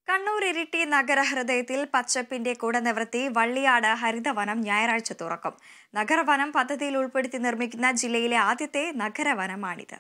കണ്ണൂർ ഇരിട്ടി നഗരഹൃദയത്തിൽ പച്ചപ്പിന്റെ കൂടെ നിവർത്തി വള്ളിയാട് ഹരിതവനം ഞായറാഴ്ച തുറക്കും നഗരവനം പദ്ധതിയിൽ ഉൾപ്പെടുത്തി നിർമ്മിക്കുന്ന ജില്ലയിലെ ആദ്യത്തെ നഗരവനമാണിത്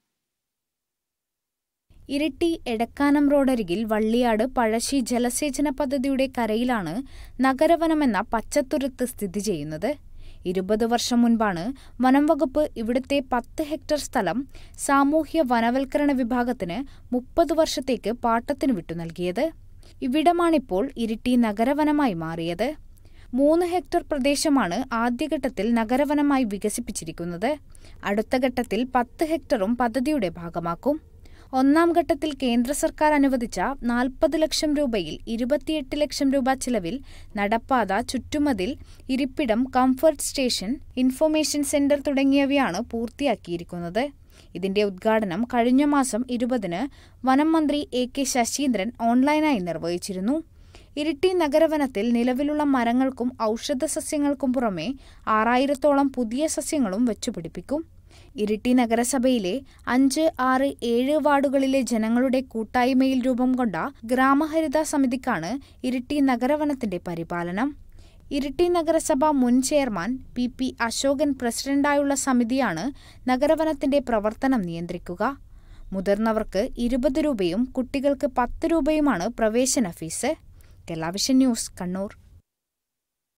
ഇരിട്ടി എടക്കാനം റോഡരികിൽ വള്ളിയാട് പഴശ്ശി ജലസേചന പദ്ധതിയുടെ കരയിലാണ് നഗരവനമെന്ന പച്ചത്തുരുത്ത് സ്ഥിതി ചെയ്യുന്നത് ഇരുപത് വർഷം മുൻപാണ് വനം വകുപ്പ് ഇവിടുത്തെ പത്ത് ഹെക്ടർ സ്ഥലം സാമൂഹ്യ വനവൽക്കരണ വിഭാഗത്തിന് മുപ്പത് വർഷത്തേക്ക് പാട്ടത്തിന് വിട്ടു നൽകിയത് ഇവിടമാണിപ്പോൾ ഇരിട്ടി നഗരവനമായി മാറിയത് മൂന്ന് ഹെക്ടർ പ്രദേശമാണ് ആദ്യഘട്ടത്തിൽ നഗരവനമായി വികസിപ്പിച്ചിരിക്കുന്നത് അടുത്ത ഘട്ടത്തിൽ പത്ത് ഹെക്ടറും പദ്ധതിയുടെ ഭാഗമാക്കും ഒന്നാം ഘട്ടത്തിൽ കേന്ദ്ര സർക്കാർ അനുവദിച്ച നാൽപ്പത് ലക്ഷം രൂപയിൽ ഇരുപത്തിയെട്ട് ലക്ഷം രൂപ ചിലവിൽ നടപ്പാത ചുറ്റുമതിൽ ഇരിപ്പിടം കംഫർട്ട് സ്റ്റേഷൻ ഇൻഫർമേഷൻ സെന്റർ തുടങ്ങിയവയാണ് പൂർത്തിയാക്കിയിരിക്കുന്നത് ഇതിന്റെ ഉദ്ഘാടനം കഴിഞ്ഞ മാസം ഇരുപതിന് വനം മന്ത്രി എ കെ ശശീന്ദ്രൻ ഓൺലൈനായി നിർവഹിച്ചിരുന്നു ഇരിട്ടി നഗരവനത്തിൽ നിലവിലുള്ള മരങ്ങൾക്കും ഔഷധ സസ്യങ്ങൾക്കും പുറമെ ആറായിരത്തോളം പുതിയ സസ്യങ്ങളും വെച്ചുപിടിപ്പിക്കും ഇരിട്ടി നഗരസഭയിലെ അഞ്ച് ആറ് ഏഴ് വാർഡുകളിലെ ജനങ്ങളുടെ കൂട്ടായ്മയിൽ രൂപം കൊണ്ട ഗ്രാമഹരിത സമിതിക്കാണ് ഇരിട്ടി നഗരവനത്തിന്റെ പരിപാലനം ഇരിട്ടി നഗരസഭ മുൻ ചെയർമാൻ പി പി അശോകൻ പ്രസിഡന്റായുള്ള സമിതിയാണ് നഗരവനത്തിന്റെ പ്രവർത്തനം നിയന്ത്രിക്കുക മുതിർന്നവർക്ക് ഇരുപത് രൂപയും കുട്ടികൾക്ക് പത്ത് രൂപയുമാണ് പ്രവേശന ഫീസ് കലാവിഷൻ ന്യൂസ് കണ്ണൂർ